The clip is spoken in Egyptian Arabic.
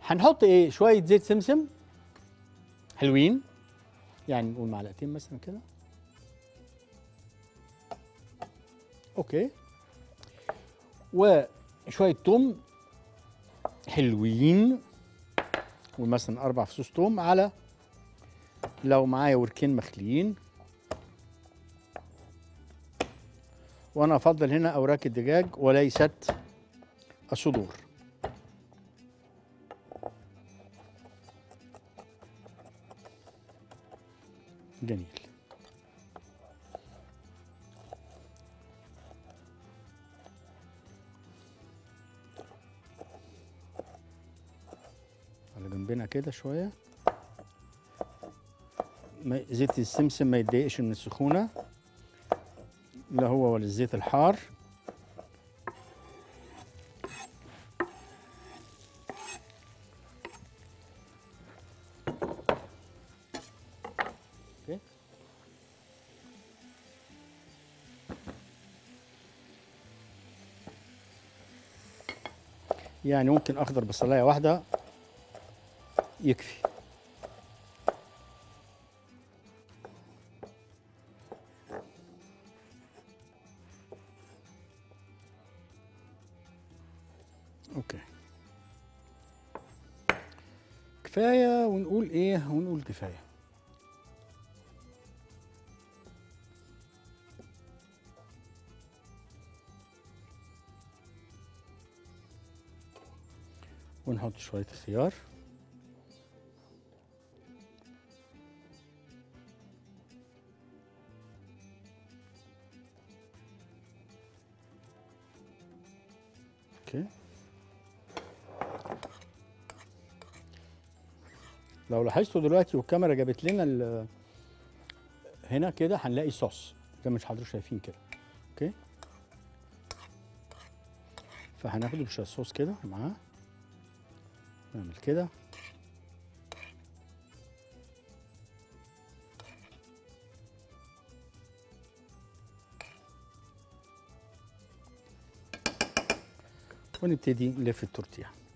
هنحط ايه شويه زيت سمسم حلوين يعني نقول معلقتين مثلا كده اوكي وشويه توم حلوين ومثلا اربع فصوص توم على لو معايا وركين مخليين وانا افضل هنا اوراق الدجاج وليست الصدور جميل على جنبنا كده شويه ما- زيت السمسم ما يتضايقش من السخونه لا هو ولا الزيت الحار أوكي. يعني ممكن اخضر بصلايه واحده يكفي اوكي كفايه ونقول ايه ونقول كفايه ونحط شويه خيار اوكي لو لاحظتوا دلوقتي والكاميرا جابت لنا ال- هنا كده هنلاقي صوص زي ما حضرتك شايفين كده اوكي فهناخده بشويه صوص كده معاه نعمل كده ونبتدي نلف التورتيه